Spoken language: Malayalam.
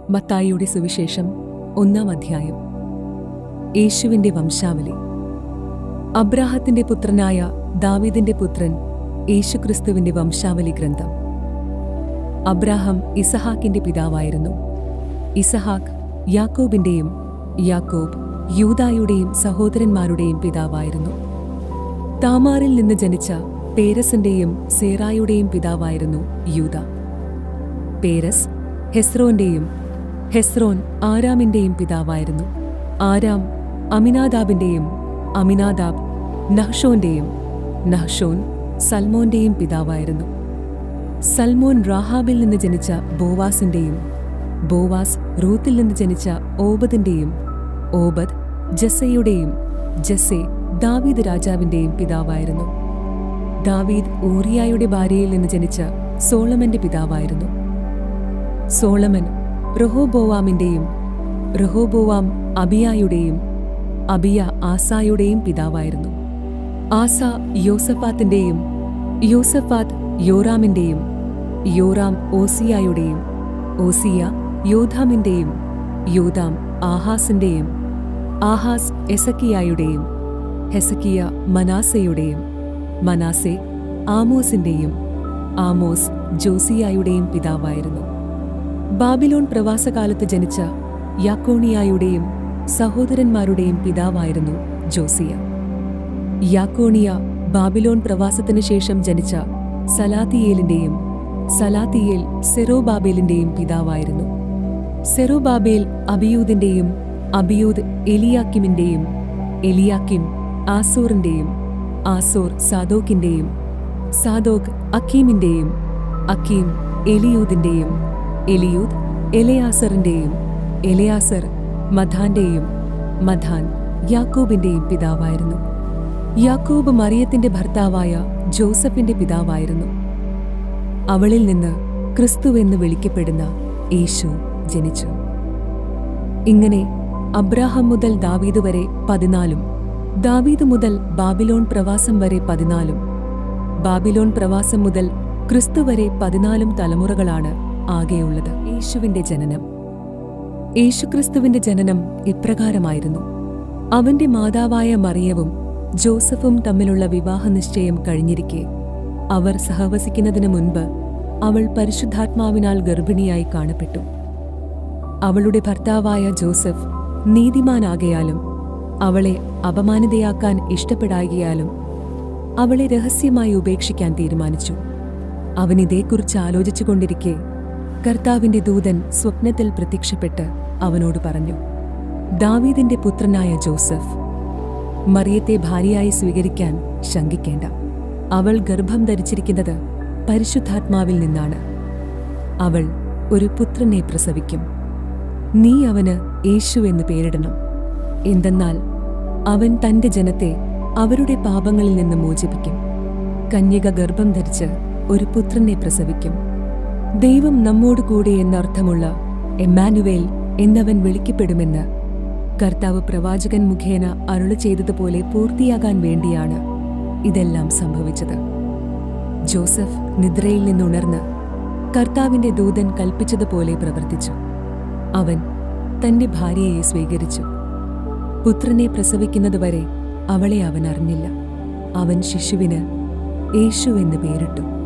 മത്തായിയുടെ സുവിശേഷം ഒന്നാം അധ്യായം യേശുവിന്റെ വംശാവലി അബ്രാഹത്തിന്റെ പുത്രനായ ദാവീദിന്റെ പുത്രൻ യേശുക്രിസ്തുവിന്റെ വംശാവലി ഗ്രന്ഥം അബ്രാഹം ഇസഹാക്കിന്റെ പിതാവായിരുന്നു ഇസഹാക്ക് യാക്കോബിന്റെയും യാക്കോബ് യൂദായുടെയും സഹോദരന്മാരുടെയും പിതാവായിരുന്നു താമാറിൽ നിന്ന് ജനിച്ച പേരസിന്റെയും സേറായുടെയും പിതാവായിരുന്നു യൂദ പേരസ് ഹെസ്രോന്റെയും ഹെസ്രോൻ ആരാമിന്റെയും പിതാവായിരുന്നു ആരാം അമിനാദാബിന്റെയും അമിനാദാബ് നഹ്ഷോന്റെയും നഹ്ഷോൻ സൽമോന്റെയും പിതാവായിരുന്നു സൽമോൻ റാഹാബിൽ നിന്ന് ജനിച്ച ബോവാസിന്റെയും ബോവാസ് റൂത്തിൽ നിന്ന് ജനിച്ച ഓബദിന്റെയും ഓബദ് ജസ്സയുടെയും ജസ്സെ ദാവീദ് രാജാവിന്റെയും പിതാവായിരുന്നു ദാവീദ് ഊറിയായുടെ ഭാര്യയിൽ നിന്ന് ജനിച്ച സോളമന്റെ പിതാവായിരുന്നു സോളമൻ റൊഹോബോവാമിന്റെയും റൊഹോബോവാം അബിയായുടെയും അബിയ ആസായുടെയും പിതാവായിരുന്നു ആസ യോസഫാത്തിന്റെയും യോസഫാത്ത് യോറാമിന്റെയും യോറാം ഓസിയായുടെയും ഓസിയ യോധാമിന്റെയും യോധാം ആഹാസിന്റെയും ആഹാസ് എസക്കിയായുടെയും ഹെസക്കിയ മനാസയുടെയും മനാസെ ആമോസിന്റെയും ആമോസ് ജോസിയായുടെയും പിതാവായിരുന്നു ബാബിലോൺ പ്രവാസകാലത്ത് ജനിച്ച യാക്കോണിയായുടെയും സഹോദരന്മാരുടെയും പിതാവായിരുന്നു ജോസിയ യാക്കോണിയ ബാബിലോൺ പ്രവാസത്തിനു ശേഷം ജനിച്ച സലാത്തിയേലിന്റെയും സലാത്തിയേൽ സെറോബാബേലിന്റെയും പിതാവായിരുന്നു സെറോബാബേൽ അബിയൂദിന്റെയും അബിയൂദ് എലിയാക്കിമിന്റെയും എലിയാക്കിം ആസോറിന്റെയും ആസോർ സാദോക്കിന്റെയും സാദോക്ക് അക്കീമിന്റെയും അക്കീം എലിയൂദിന്റെയും എലിയൂദ് എലയാസറിന്റെയും എലയാസർ മധാന്റെയും മധാൻ യാക്കോബിന്റെയും പിതാവായിരുന്നു യാക്കോബ് മറിയത്തിന്റെ ഭർത്താവായ ജോസഫിന്റെ പിതാവായിരുന്നു അവളിൽ നിന്ന് ക്രിസ്തുവെന്ന് വിളിക്കപ്പെടുന്ന യേശു ജനിച്ചു ഇങ്ങനെ അബ്രാഹം മുതൽ ദാവീദ് വരെ പതിനാലും ദാവീദ് മുതൽ ബാബിലോൺ പ്രവാസം വരെ പതിനാലും ബാബിലോൺ പ്രവാസം മുതൽ ക്രിസ്തു വരെ പതിനാലും തലമുറകളാണ് ആകെയുള്ളത് യേശുവിന്റെ ജനനം യേശുക്രിസ്തുവിന്റെ ജനനം ഇപ്രകാരമായിരുന്നു അവന്റെ മാതാവായ മറിയവും ജോസഫും തമ്മിലുള്ള വിവാഹ നിശ്ചയം കഴിഞ്ഞിരിക്കെ അവർ സഹവസിക്കുന്നതിന് മുൻപ് അവൾ പരിശുദ്ധാത്മാവിനാൽ ഗർഭിണിയായി കാണപ്പെട്ടു അവളുടെ ഭർത്താവായ ജോസഫ് നീതിമാനാകയാലും അവളെ അപമാനിതയാക്കാൻ ഇഷ്ടപ്പെടാകിയാലും അവളെ രഹസ്യമായി ഉപേക്ഷിക്കാൻ തീരുമാനിച്ചു അവൻ ഇതേക്കുറിച്ച് ആലോചിച്ചുകൊണ്ടിരിക്കെ കർത്താവിന്റെ ദൂതൻ സ്വപ്നത്തിൽ പ്രത്യക്ഷപ്പെട്ട് അവനോട് പറഞ്ഞു ദാവീദിന്റെ പുത്രനായ ജോസഫ് മറിയത്തെ ഭാര്യയായി സ്വീകരിക്കാൻ ശങ്കിക്കേണ്ട അവൾ ഗർഭം ധരിച്ചിരിക്കുന്നത് പരിശുദ്ധാത്മാവിൽ നിന്നാണ് അവൾ ഒരു പുത്രനെ പ്രസവിക്കും നീ അവന് യേശു എന്ന് പേരിടണം എന്തെന്നാൽ അവൻ തന്റെ ജനത്തെ അവരുടെ പാപങ്ങളിൽ നിന്ന് മോചിപ്പിക്കും കന്യക ഗർഭം ധരിച്ച് ഒരു പുത്രനെ പ്രസവിക്കും ദൈവം നമ്മോട് കൂടെ എന്നർത്ഥമുള്ള എമ്മാനുവേൽ എന്നവൻ വിളിക്കപ്പെടുമെന്ന് കർത്താവ് പ്രവാചകൻ മുഖേന അരുളി ചെയ്തതുപോലെ പൂർത്തിയാകാൻ വേണ്ടിയാണ് ഇതെല്ലാം സംഭവിച്ചത് ജോസഫ് നിദ്രയിൽ നിന്നുണർന്ന് കർത്താവിന്റെ ദൂതൻ കൽപ്പിച്ചതുപോലെ പ്രവർത്തിച്ചു അവൻ തന്റെ ഭാര്യയെ സ്വീകരിച്ചു പുത്രനെ പ്രസവിക്കുന്നതുവരെ അവളെ അവൻ അറിഞ്ഞില്ല അവൻ ശിശുവിന് യേശു എന്ന് പേരിട്ടു